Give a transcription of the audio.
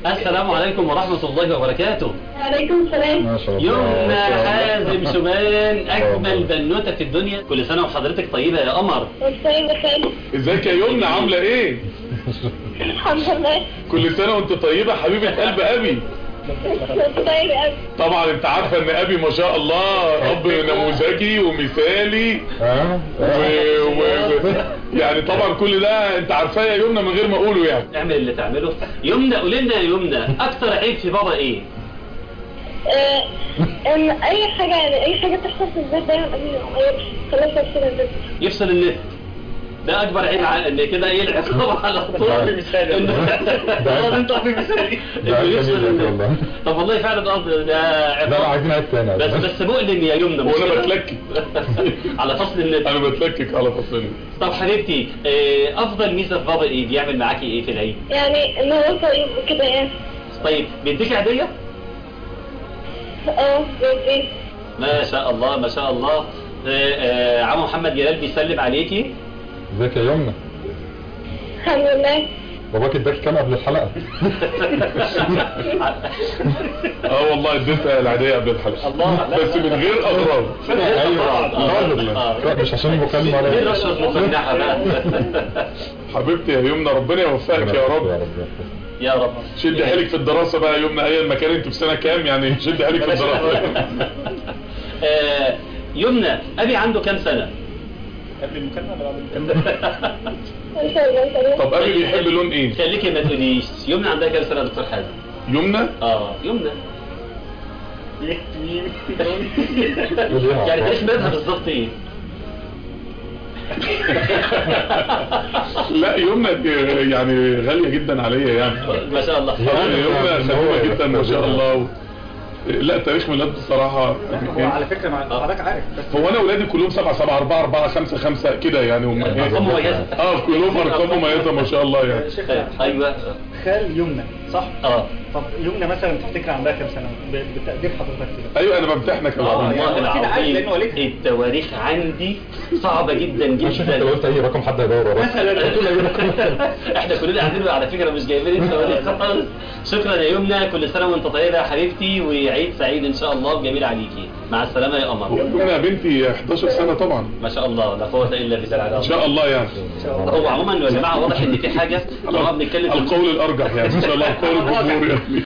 السلام عليكم ورحمة الله وبركاته وعليكم السلام ما شاء الله يمنى ما شاء الله. حازم شومان أجمل بنوتة في الدنيا كل سنة وحضرتك طيبة يا قمر والسلام بخير ازيك يا يمنى عامله ايه الحمد لله كل سنه وانت طيبه حبيبه قلب ابي طيب قوي طبعا انت عارفه ان ابي ما شاء الله اب نموذجي ومثالي اه و... و... يعني طبعا كل ده انت عارفاه يا يمنى من غير ما اقوله يعني اعمل اللي تعمله يمنى قول لنا يا يمنى أكتر عيب في بابا إيه؟ آه، ان اي حاجه يعني اي حاجه تحصل في البيت دايما قبل ما يغير خلاص افصل البيت يفصل النت ده اكبر عيب ع- ان كده يلعب طبعا على طول ده- مثالي ده- انت في مثالي ده انه يفصل جميل النت والله. طب والله فعلا اه ده عيب لا لا عايزين عيد تاني بس بس مؤلم يا يمنى مش وانا كده؟ بتلكك على فصل النت انا بتلكك على فصلنا طب حبيبتي آه، افضل ميزه في بابا ايه بيعمل معاكي ايه في العيد يعني ان هو طيب وكده يعني طيب بيديك هديه اه بيدي ما شاء الله ما شاء الله آه، آه، عم محمد جلال بيسلم عليكي ازيك يا يمنى الحمد لله باباك اداك كام قبل الحلقة اه والله اديتها العاديه قبل الحلقه الله بس من غير اضرار ايوه آه. خالص مش عشان المكالمة دي ولا رشوة مفنحة بقى حبيبتي يا يمنى ربنا يوفقك يا رب يا رب شد حيلك في الدراسه بقى يا يمنى ايا ما كان انت في سنه كام يعني شد حيلك في الدراسه آه، يمنى ابي عنده كام سنة قبل المكالمة ولا بعد المكالمة؟ ان شاء الله ان شاء الله طب ابي بيحب لون ايه خليكي ما تقوليش يمنى عندها كام سنة يا دكتور حازم يمنى اه يمنى يحكي يعني تاريخ ميلادها بالظبط ايه لا يمنى دي يعني غاليه جدا عليا يعني ما شاء الله يعني يمنى خفيفه جدا ما شاء الله و... لا تاريخ ميلاد بصراحه هو على فكرة مع حضرتك عارف بس هو انا ولادي كلهم 7 7 4 4 5 5 كده يعني هم ارقام مميزة اه كلهم ارقام مميزه ما شاء الله يعني شيخنا ايوه خال يمنى صح؟ اه طب يمنى مثلا تفتكر عندها كام سنة ب- بتقدير حضرتك كده؟ ايوه انا بمتحنك يا آه، محمد. يعني والله هو أكيد عارف لأنه العظيم والدها. التواريخ عندي صعبة جدا عشان انت جدا قلت اي رقم حد هيدور وراه احنا كلنا قاعدين على فكرة مش جايبين التواريخ خالص شكرا يا يمنى كل سنة وانت طيبة يا حبيبتي وعيد سعيد ان شاء الله وجميل عليكي مع السلامة يا قمر يمنى يا بنتي 11 سنه طبعا ما شاء الله لا قوة الا بالله ان شاء الله يعني هو عموما يا جماعة واضح ان في حاجة طالما بنتكلم في القول الارجح يعني ان شاء الله القول الجمهوري